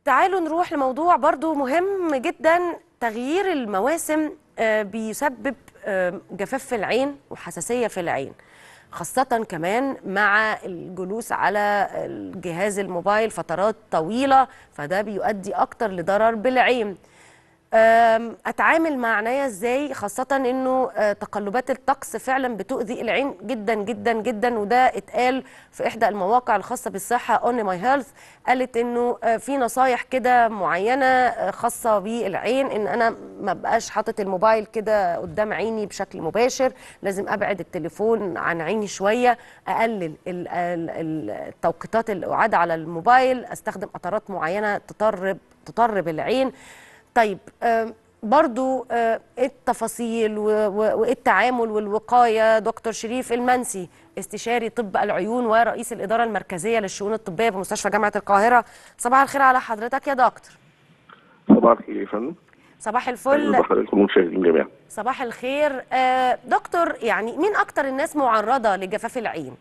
تعالوا نروح لموضوع برضو مهم جدا تغيير المواسم آه، بيسبب آه، جفاف في العين وحساسية في العين خاصة كمان مع الجلوس على الجهاز الموبايل فترات طويلة فده بيؤدي أكتر لضرر بالعين أم، اتعامل مع عينيا ازاي خاصه انه آه، تقلبات الطقس فعلا بتؤذي العين جدا جدا جدا وده اتقال في احدى المواقع الخاصه بالصحه اون ماي هيلث قالت انه آه، في نصايح كده معينه آه، خاصه بالعين ان انا ما بقاش حاطط الموبايل كده قدام عيني بشكل مباشر لازم ابعد التليفون عن عيني شويه اقلل ال- ال- ال- التوقيتات القعاد على الموبايل استخدم قطرات معينه تطرب تطرب العين طيب آم، برضو آه، ايه التفاصيل و- و- وايه التعامل والوقايه دكتور شريف المنسي استشاري طب العيون ورئيس الاداره المركزيه للشؤون الطبيه بمستشفى جامعه القاهره صباح الخير على حضرتك يا دكتور صباح الخير يا فندم صباح اهلا الفل بحضراتكم المشاهدين جميعا صباح الخير آه، دكتور يعني مين اكتر الناس معرضه لجفاف العين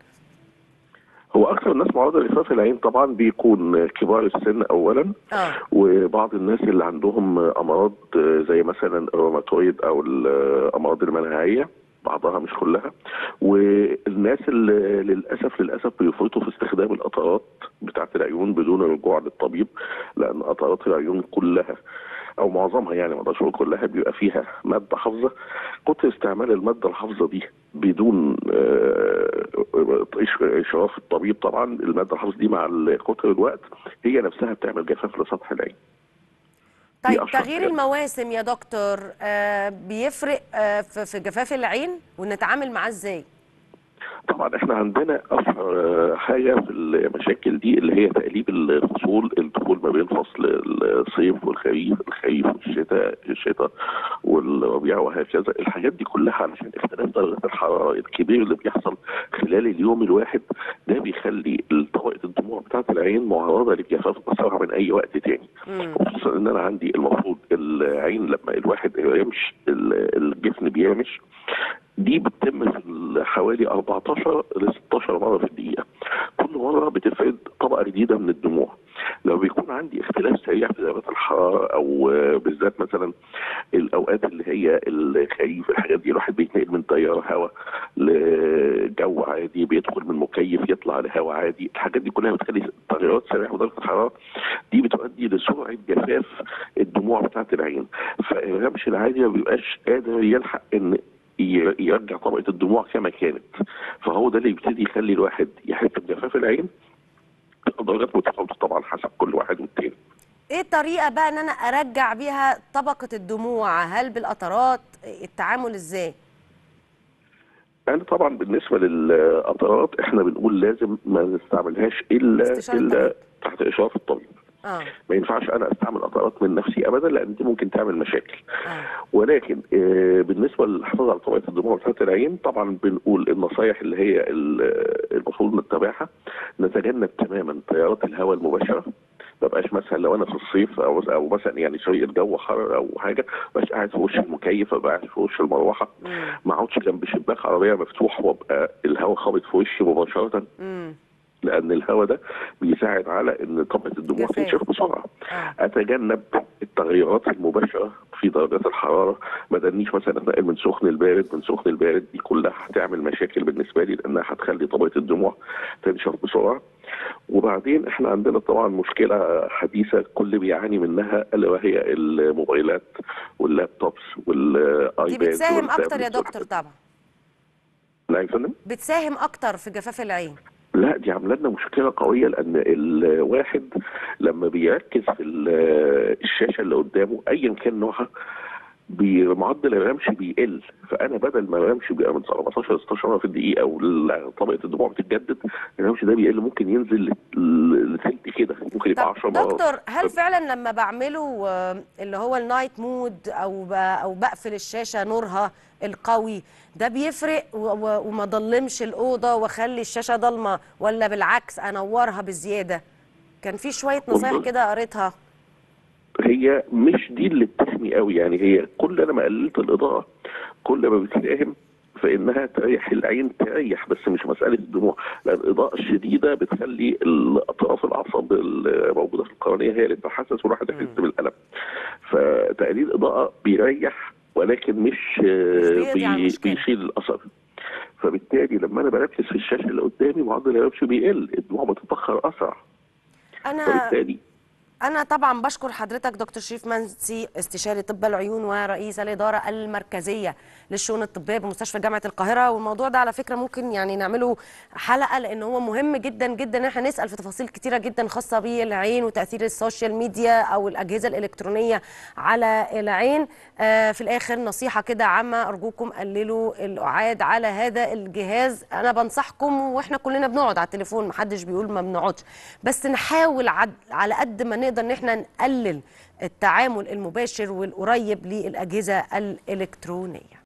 هو اكثر الناس معرضه لجفاف العين طبعا بيكون كبار السن اولا اه وبعض الناس اللي عندهم امراض زي مثلا الروماتويد او الامراض المناعيه بعضها مش كلها والناس اللي للاسف للاسف بيفرطوا في استخدام القطرات بتاعه العيون بدون رجوع للطبيب لان قطرات العيون كلها او معظمها يعني ما اقدرش اقول كلها بيبقى فيها ماده حافظه كتر استعمال الماده الحافظه دي بدون آه، إش- اشراف الطبيب طبعا الماده الحافظه دي مع كتر الوقت هي نفسها بتعمل جفاف لسطح العين دي طيب أشهر تغيير حاجة. المواسم يا دكتور آه، بيفرق آه، في في جفاف العين ونتعامل معاه ازاي طبعا احنا عندنا اشهر آه، حاجه في المشاكل دي اللي هي تقليب الفصول الدخول ما بين فصل الصيف والخريف الخريف والشتاء الشتاء والربيع وهكذا الحاجات دي كلها علشان اختلاف درجه الحراره الكبير اللي بيحصل خلال اليوم الواحد ده بيخلي طبقه الدموع بتاعه العين معرضه للجفاف اسرع من اي وقت تاني مم. خصوصا ان انا عندي المفروض العين لما الواحد يمشي ال- الجفن بيمش دي بتتم في حوالي 14 ل 16 مره في الدقيقه كل مره بتفرد طبقه جديده من الدموع لو بيكون عندي اختلاف سريع في درجات الحراره او آه، بالذات مثلا الاوقات اللي هي الخريف الحاجات دي الواحد بيتنقل من تيار هواء لجو عادي بيدخل من مكيف يطلع لهواء عادي الحاجات دي كلها بتخلي تغيرات سريعه في درجه الحراره دي بتؤدي لسرعه جفاف الدموع بتاعه العين فالرمش العادي ما بيبقاش قادر يلحق ان ي- يرجع طبقه الدموع كما كانت فهو ده اللي يبتدي يخلي الواحد يحس بجفاف العين درجات متفاوته طبعا حسب كل واحد والتاني ايه الطريقه بقى ان انا ارجع بيها طبقه الدموع هل بالقطرات التعامل ازاي يعني طبعا بالنسبه للقطرات احنا بنقول لازم ما نستعملهاش الا استشارة الا الطبيب. تحت اشراف الطبيب اه ما ينفعش انا استعمل قطرات من نفسي ابدا لان دي ممكن تعمل مشاكل اه ولكن آه، بالنسبه للحفاظ على طبقه الدموع بتاعه العين طبعا بنقول النصايح اللي هي ال- المفروض نتبعها نتجنب تماما تيارات الهواء المباشره ما بقاش مثلا لو انا في الصيف او او مثلا يعني سوري الجو حر او حاجه ما بقاش قاعد في وش المكيف ابقى قاعد في وش المروحه مم. ما اقعدش جنب شباك عربيه مفتوح وابقى الهواء خابط في وشي مباشره امم لان الهواء ده بيساعد على ان طبقه الدموع جفاف. تنشف بسرعه اه اتجنب التغيرات المباشره في درجات الحراره ما دنيش مثلا اتنقل من سخن لبارد من سخن لبارد دي كلها هتعمل مشاكل بالنسبه لي لانها هتخلي طبقه الدموع تنشف بسرعه وبعدين احنا عندنا طبعا مشكله حديثه كل بيعاني منها الا وهي الموبايلات واللابتوبس والايباد دي بتساهم اكتر يا والتابلت دكتور والحاجات طبعا دي. نعم يا فندم بتساهم اكتر في جفاف العين لا دي عامله لنا مشكله قويه لان الواحد لما بيركز في ال- الشاشه اللي قدامه ايا كان نوعها بمعدل الرمش بيقل فانا بدل ما الرمش بيبقى من 17 ل 16 مره في الدقيقه وطبقه الدموع بتتجدد الرمش ده بيقل ممكن ينزل ل- لثلث كده ممكن يبقى طب 10 مرات دكتور هل فعلا لما بعمله آه، اللي هو النايت مود او ب- او بقفل الشاشه نورها القوي ده بيفرق و- و- وما ضلمش الاوضه واخلي الشاشه ضلمه ولا بالعكس انورها بزياده كان في شويه نصايح والله. كده قريتها هي مش دي اللي بتحمي قوي يعني هي كل انا ما قللت الاضاءه كل ما بتساهم فانها تريح العين تريح بس مش مساله الدموع لان الاضاءه الشديده بتخلي اطراف الاعصاب الموجوده في القرنيه هي اللي تتحسس والواحد يحس بالالم فتقليل الاضاءه بيريح ولكن مش بيقضي على بي المشكلة. بيشيل الاثر فبالتالي لما انا بركز في الشاشه اللي قدامي معدل الرمش بيقل الدموع بتتبخر اسرع انا فبالتالي أنا طبعا بشكر حضرتك دكتور شريف منسي استشاري طب العيون ورئيس الإدارة المركزية للشؤون الطبية بمستشفى جامعة القاهرة والموضوع ده على فكرة ممكن يعني نعمله حلقة لأن هو مهم جدا جدا إن احنا نسأل في تفاصيل كتيرة جدا خاصة بالعين وتأثير السوشيال ميديا أو الأجهزة الإلكترونية على العين آه في الآخر نصيحة كده عامة أرجوكم قللوا القعاد على هذا الجهاز أنا بنصحكم وإحنا كلنا بنقعد على التليفون محدش بيقول ما بنقعدش بس نحاول عد على قد ما نقدر ان احنا نقلل التعامل المباشر والقريب للاجهزه الالكترونيه